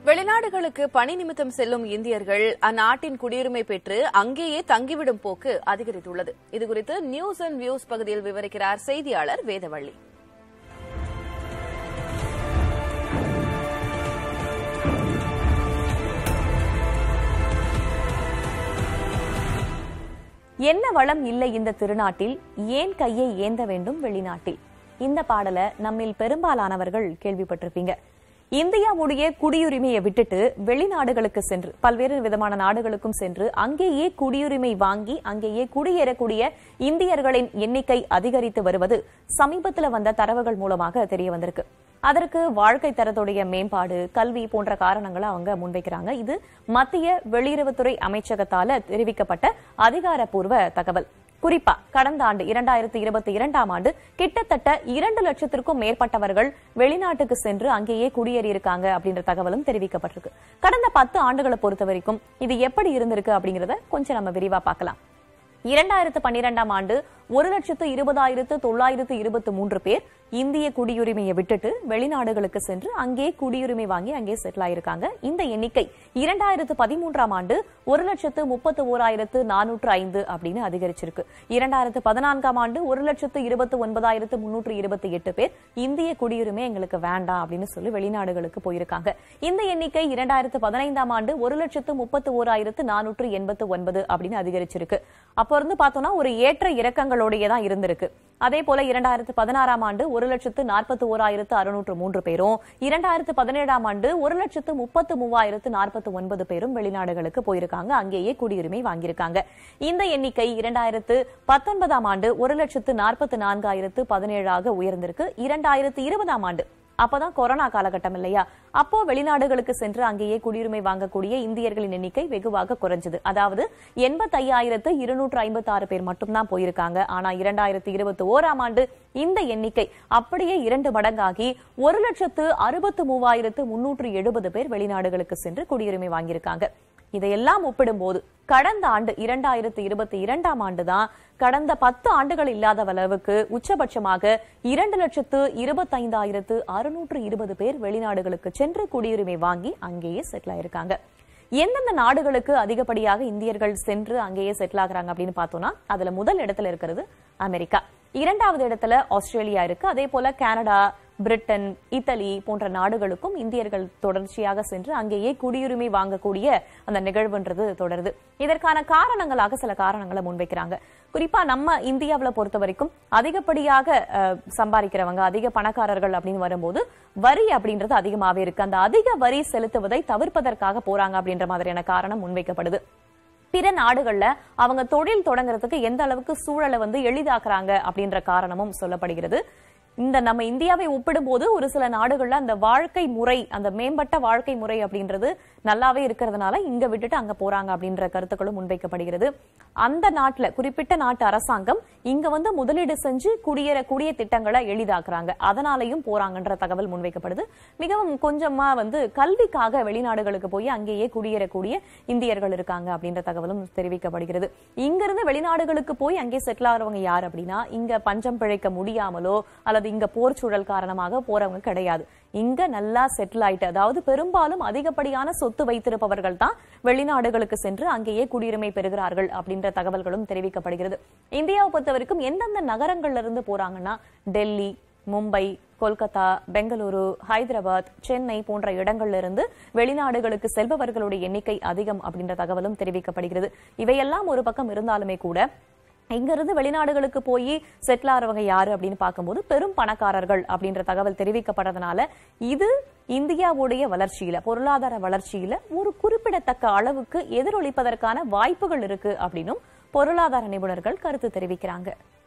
வெளிநாடுகளுக்கு பணி நிமித்தம் செல்லும் இந்தியர்கள் அந்நாட்டின் குடியுரிமை பெற்று அங்கேயே தங்கிவிடும் போக்கு அதிகரித்துள்ளது இதுகுறித்து நியூஸ் அண்ட் வியூஸ் பகுதியில் விவரிக்கிறார் செய்தியாளர் வேதவள்ளி என்ன வளம் இல்லை இந்த திருநாட்டில் ஏன் கையை ஏந்த வேண்டும் வெளிநாட்டில் இந்த பாடலை நம்மில் பெரும்பாலானவர்கள் கேள்விப்பட்டிருப்பீங்க இந்தியாவுடைய குடியுரிமையை விட்டுட்டு வெளிநாடுகளுக்கு சென்று பல்வேறு விதமான நாடுகளுக்கும் சென்று அங்கேயே குடியுரிமை வாங்கி அங்கேயே குடியேறக்கூடிய இந்தியர்களின் எண்ணிக்கை அதிகரித்து வருவது சமீபத்தில் வந்த தரவுகள் மூலமாக தெரிய வந்திருக்கு அதற்கு வாழ்க்கை தரத்துடைய மேம்பாடு கல்வி போன்ற காரணங்களை அவங்க முன்வைக்கிறாங்க இது மத்திய வெளியுறவுத்துறை அமைச்சகத்தால தெரிவிக்கப்பட்ட அதிகாரப்பூர்வ தகவல் குறிப்பா கடந்த ஆண்டு இரண்டாயிரத்தி இருபத்தி இரண்டாம் ஆண்டு கிட்டத்தட்ட இரண்டு லட்சத்திற்கும் மேற்பட்டவர்கள் வெளிநாட்டுக்கு சென்று அங்கேயே குடியேறியிருக்காங்க அப்படின்ற தகவலும் தெரிவிக்கப்பட்டிருக்கு கடந்த பத்து ஆண்டுகளை பொறுத்த வரைக்கும் இது எப்படி இருந்திருக்கு அப்படிங்கறத கொஞ்சம் நம்ம விரிவா பார்க்கலாம் இரண்டாயிரத்து பன்னிரெண்டாம் ஆண்டு ஒரு லட்சத்து இருபதாயிரத்து தொள்ளாயிரத்து இருபத்தி மூன்று பேர் இந்திய குடியுரிமையை விட்டுட்டு வெளிநாடுகளுக்கு சென்று அங்கே குடியுரிமை வாங்கி அங்கே செட்டில் ஆயிருக்காங்க இந்த எண்ணிக்கை இரண்டாயிரத்து பதிமூன்றாம் ஆண்டு ஒரு லட்சத்து முப்பத்து ஓராயிரத்து நானூற்று ஐந்து அப்படின்னு அதிகரிச்சிருக்கு இரண்டாயிரத்து பதினான்காம் ஆண்டு ஒரு லட்சத்து இருபத்தி ஒன்பதாயிரத்து முன்னூற்று இருபத்தி எட்டு பேர் இந்திய குடியுரிமை எங்களுக்கு வேண்டாம் அப்படின்னு சொல்லி வெளிநாடுகளுக்கு போயிருக்காங்க இந்த எண்ணிக்கை இரண்டாயிரத்து பதினைந்தாம் ஆண்டு ஒரு லட்சத்து முப்பத்து ஓராயிரத்து நானூற்று எண்பத்து ஒன்பது அப்படின்னு அதிகரிச்சிருக்கு அப்போ இருந்து பார்த்தோம்னா ஒரு ஏற்ற இறக்கங்களோடயே தான் இருந்திருக்கு அதே போல இரண்டாயிரத்து பதினாறாம் ஆண்டு ஒரு லட்சத்து நாற்பத்தி ஓராயிரத்து அறுநூற்று மூன்று பேரும் இரண்டாயிரத்து பதினேழாம் ஆண்டு ஒரு லட்சத்து முப்பத்து மூவாயிரத்து நாற்பத்தி ஒன்பது பேரும் வெளிநாடுகளுக்கு போயிருக்காங்க அங்கேயே குடியுரிமை வாங்கியிருக்காங்க இந்த எண்ணிக்கை இரண்டாயிரத்து பத்தொன்பதாம் ஆண்டு ஒரு லட்சத்து நாற்பத்தி நான்காயிரத்து பதினேழாக உயர்ந்திருக்கு இரண்டாயிரத்து இருபதாம் ஆண்டு அப்பதான் கொரோனா காலகட்டம் இல்லையா அப்போ வெளிநாடுகளுக்கு சென்று அங்கேயே குடியுரிமை வாங்கக்கூடிய இந்தியர்களின் எண்ணிக்கை வெகுவாக குறைஞ்சது அதாவது எண்பத்தையாயிரத்து இருநூற்று ஐம்பத்தி ஆறு பேர் மட்டும்தான் போயிருக்காங்க ஆனா இரண்டாயிரத்தி இருபத்தி ஓராம் ஆண்டு இந்த எண்ணிக்கை அப்படியே இரண்டு மடங்காகி ஒரு லட்சத்து அறுபத்து மூவாயிரத்து முன்னூற்று எழுபது பேர் வெளிநாடுகளுக்கு சென்று குடியுரிமை வாங்கியிருக்காங்க இதையெல்லாம் ஒப்பிடும்போது கடந்த ஆண்டு இரண்டாயிரத்தி இருபத்தி இரண்டாம் ஆண்டு தான் கடந்த பத்து ஆண்டுகள் இல்லாத அளவுக்கு உச்சபட்சமாக இரண்டு லட்சத்து இருபத்தைந்தாயிரத்து அறுநூற்று இருபது பேர் வெளிநாடுகளுக்கு சென்று குடியுரிமை வாங்கி அங்கேயே செட்டில் ஆயிருக்காங்க எந்தெந்த நாடுகளுக்கு அதிகப்படியாக இந்தியர்கள் சென்று அங்கேயே செட்டில் ஆகுறாங்க அப்படின்னு பார்த்தோம்னா அதுல முதல் இடத்துல இருக்கிறது அமெரிக்கா இரண்டாவது இடத்துல ஆஸ்திரேலியா இருக்கு அதே போல கனடா பிரிட்டன் இத்தாலி போன்ற நாடுகளுக்கும் இந்தியர்கள் தொடர்ச்சியாக சென்று அங்கேயே குடியுரிமை வாங்கக்கூடிய அந்த நிகழ்வுன்றது தொடருது இதற்கான காரணங்களாக சில காரணங்களை முன்வைக்கிறாங்க குறிப்பா நம்ம இந்தியாவில் பொறுத்த வரைக்கும் அதிகப்படியாக அஹ், சம்பாதிக்கிறவங்க அதிக பணக்காரர்கள் அப்படின்னு வரும்போது வரி அப்படின்றது அதிகமாவே இருக்கு அந்த அதிக வரி செலுத்துவதை தவிர்ப்பதற்காக போறாங்க அப்படின்ற மாதிரியான காரணம் முன்வைக்கப்படுது பிற நாடுகள்ல அவங்க தொழில் தொடங்குறதுக்கு எந்த அளவுக்கு சூழலை வந்து எளிதாக்குறாங்க அப்படின்ற காரணமும் சொல்லப்படுகிறது இந்த நம்ம இந்தியாவை ஒப்பிடும்போது ஒரு சில நாடுகள்ல அந்த வாழ்க்கை முறை அந்த மேம்பட்ட வாழ்க்கை முறை அப்படின்றது நல்லாவே இருக்கிறதுனால இங்க விட்டுட்டு அங்க போறாங்க அப்படின்ற கருத்துக்களும் முன்வைக்கப்படுகிறது அந்த நாட்டுல குறிப்பிட்ட நாட்டு அரசாங்கம் இங்க வந்து முதலீடு செஞ்சு குடியேறக்கூடிய திட்டங்களை எளிதாக்குறாங்க அதனாலையும் போறாங்கன்ற தகவல் முன்வைக்கப்படுது மிகவும் கொஞ்சமா வந்து கல்விக்காக வெளிநாடுகளுக்கு போய் அங்கேயே குடியேறக்கூடிய இந்தியர்கள் இருக்காங்க அப்படின்ற தகவலும் தெரிவிக்கப்படுகிறது இங்கிருந்து வெளிநாடுகளுக்கு போய் அங்கே செட்டில் ஆகிறவங்க யார் அப்படின்னா இங்க பஞ்சம் பிழைக்க முடியாமலோ அல்லது இங்க போர் சூழல் காரணமாக போறவங்க கிடையாது இங்க நல்லா செட்டில் ஆயிட்டு அதாவது பெரும்பாலும் அதிகப்படியான சொத்து வைத்திருப்பவர்கள் தான் வெளிநாடுகளுக்கு சென்று அங்கேயே குடியுரிமை பெறுகிறார்கள் அப்படின்ற தகவல்களும் தெரிவிக்கப்படுகிறது இந்தியாவை பொறுத்த வரைக்கும் எந்தெந்த நகரங்கள்ல இருந்து போறாங்கன்னா டெல்லி மும்பை கொல்கத்தா பெங்களூரு ஹைதராபாத் சென்னை போன்ற இடங்கள்ல இருந்து வெளிநாடுகளுக்கு செல்பவர்களுடைய எண்ணிக்கை அதிகம் அப்படின்ற தகவலும் தெரிவிக்கப்படுகிறது இவையெல்லாம் ஒரு பக்கம் இருந்தாலுமே கூட இங்கிருந்து வெளிநாடுகளுக்கு போய் செட்டில் ஆறவங்க யாரு அப்படின்னு பார்க்கும்போது பெரும் பணக்காரர்கள் அப்படின்ற தகவல் தெரிவிக்கப்பட்டதுனால இது இந்தியாவுடைய வளர்ச்சியில பொருளாதார வளர்ச்சியில ஒரு குறிப்பிடத்தக்க அளவுக்கு எதிரொலிப்பதற்கான வாய்ப்புகள் இருக்கு அப்படின்னும் பொருளாதார நிபுணர்கள் கருத்து தெரிவிக்கிறாங்க